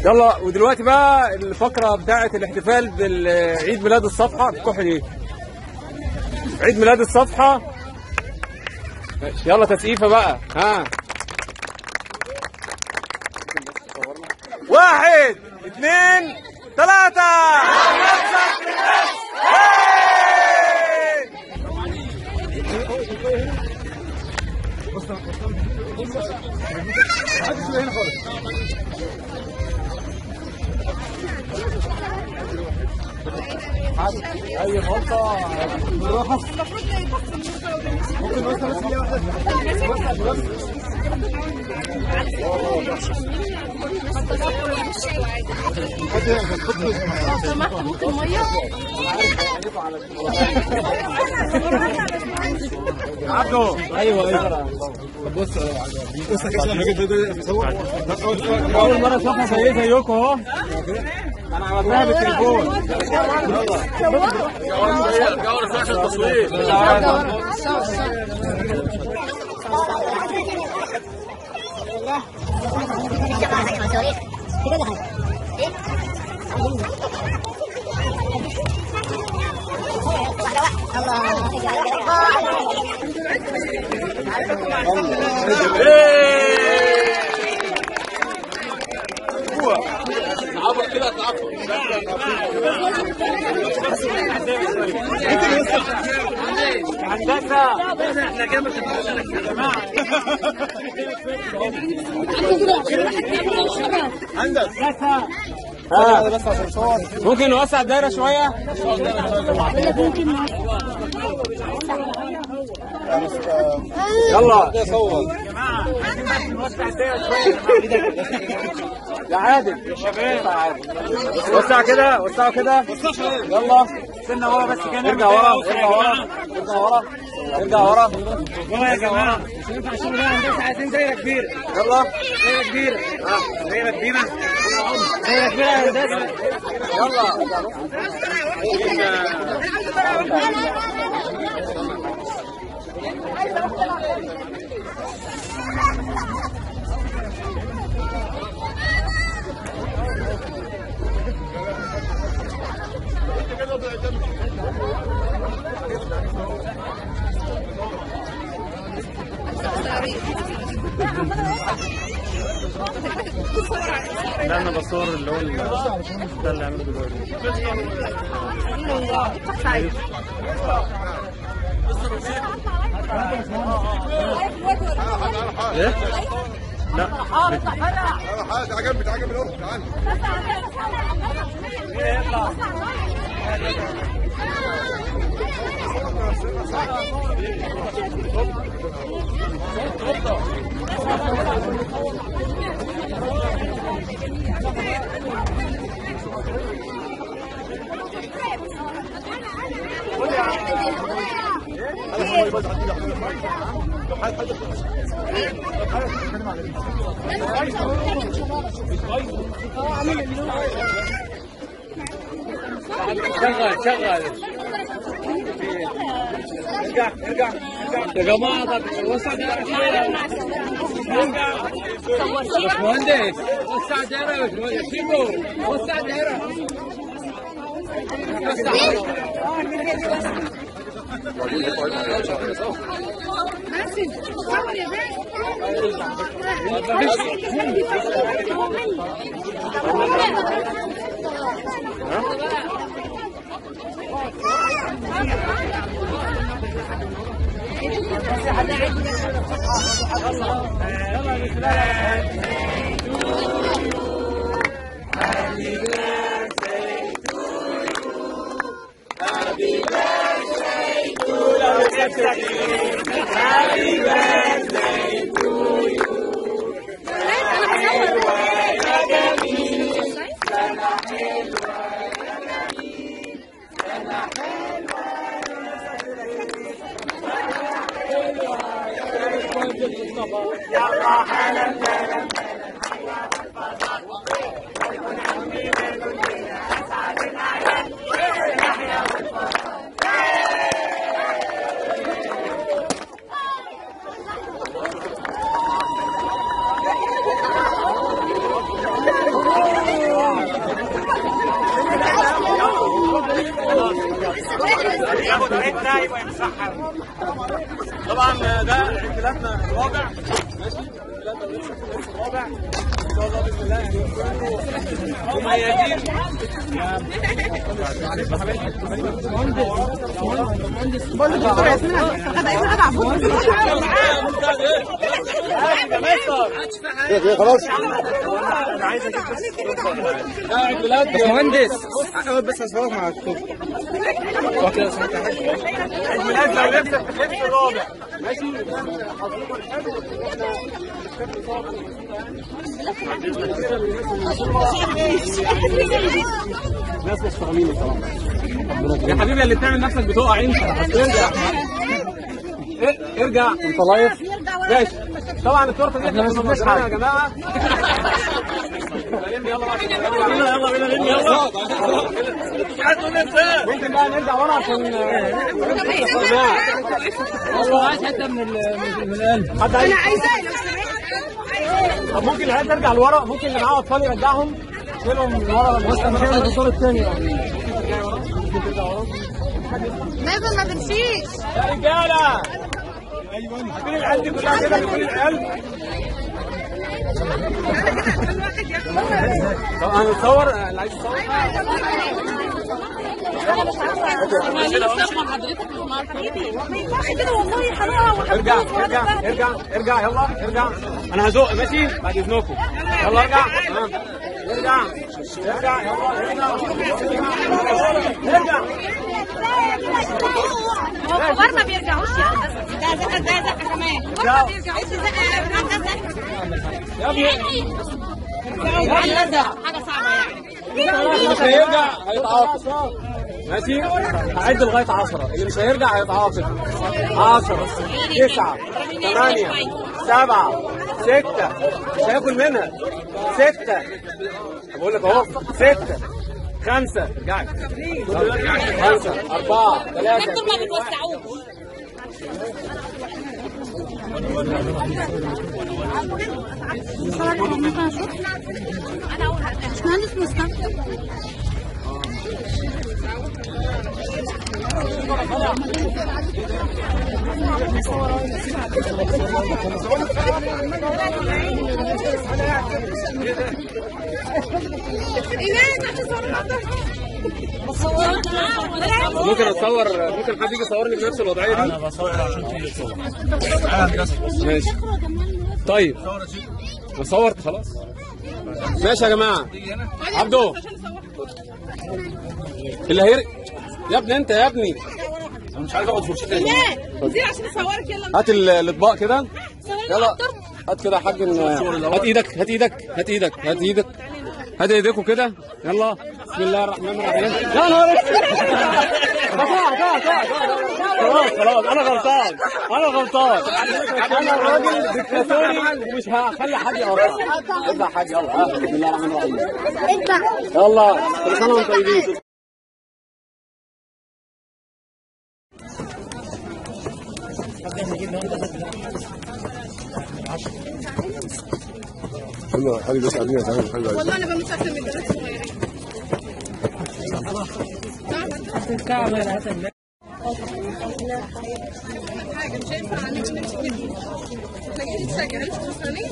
يلا ودلوقتي بقى الفقرة بتاعة الاحتفال بالعيد ميلاد الصفحة الكحل دي عيد ميلاد الصفحة ماشي يلا تسقيفة بقى ها واحد اثنين ثلاثة اي غلطة بالراحة ممكن نوصل بس دي واحدة ممكن ميه عبده ايوه ايوه بص بص اول مره اشوفها زي زيكم اهو انا عملتها بالتليفون جوله في التصوير ممكن نوسع الدايره شويه يلا يا عادل يا شباب وسع كده وسعوا كده يلا استنى ورا بس كده ارجع ورا ارجع ورا ارجع ورا ارجع ورا ورا يا جماعه مش ينفع الشغل ده هندسه عايزين دايره كبيره يلا دايره كبيره اه دايره كبيره دايره كبيره يا هندسه لا انا بصور اللي هو ده اللي عمله دلوقتي ايه؟ لا تعال تعال جنبي تعال جنبي الاخت تعال شغل شغل ارجع ارجع يا جماعه طب وسع دايره شويه ارجع باشمهندس وسع دايره يا باشمهندس شيبو وسع دايره طبعا ده عيد الرابع ماشي عيد ميلادنا الرابع ان شاء الله باذن الله يعني يكونوا مميزين خلاص انا عايز اجيب بس ده عيد ميلاد مهندس بس اصورك مع الكتب عيد ميلاد لو لبسك في اللبس الرابع ماشي حظكم الحلو ناس مش فاهمين بصراحه يا حبيبي اللي بتعمل نفسك بتقع انت ارجع إيه، ارجع انت لايف ماشي طبعا التورته دي احنا مش بنشحن يا جماعه يلا يلا بينا يلا بينا لم يلا ممكن بقى نرجع ورا عشان والله عايز حته من من القلب حد عايز طب ممكن العيال ترجع لورا ممكن اللي معاه اطفال يرجعهم شيلهم من ورا بس انا شايف الدكتور الثاني مازن ما تمشيش يا رجاله ايوه عارفين العيال دي كلها كده بيكون العيال طب هنتصور اللي عايز يصور ما ينفعش كده والله حرام ارجع ارجع ارجع ارجع يلا ارجع انا هزق ماشي بعد اذنكم يلا ارجع تمام ارجع ارجع يلا ارجع ارجع هو الكبار ما بيرجعوش يا هندسه ده زقه ده زقه كمان الكبار ما بيرجعوش زقه ده زقه يا ابني حاجه صعبه يعني اللي مش هيرجع هيتعاقب ماشي هعد لغايه 10 اللي مش هيرجع هيتعاقب 10 9 8 7 6 مش هياكل منها 6 بقول لك اهو 6 5 ارجعي 5 4 3 انتوا ما بتوسعوش انا اول باشمهندس مصطفى ممكن اتصور ممكن حد يجي يصورني بنفس الوضعيه دي انا بصور عشان تيجي تصور ماشي طيب انا صورت خلاص ماشي يا جماعه عبدو اللي هير يا ابني انت يا ابني انا مش عايز اقعد فرشتي تاني دي عشان اصورك يلا هات ال- الاطباق كده يلا هات كده يا حاج إن- هات ايدك هات ايدك هات ايدك هات ايدك هات ايديكم كده يلا بسم الله الرحمن الرحيم يا نهار خلاص خلاص انا غلطان انا غلطان انا الراجل ديكتاتوري مش هخلي حد يقرب ابدا يا حاج يلا ها، بسم الله الرحمن الرحيم يلا كل سنه وانتم طيبين حلو حلو بس قاعدين تعمل حلو والله انا بموت اكتر من البنات الصغيرين حاجه مش هينفع نمشي نمشي كده احنا جايين نتسجل انت مستنيين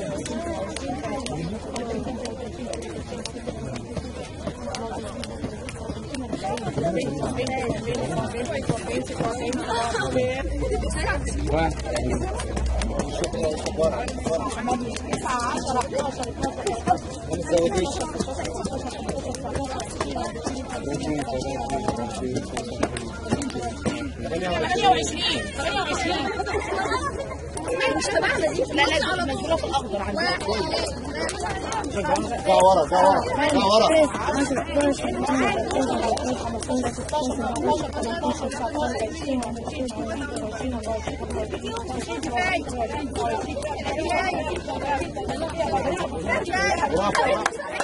مش تبعنا دي لا لا دي منزوله في الاخضر عندنا ده ورا ده ورا ده ورا كفايه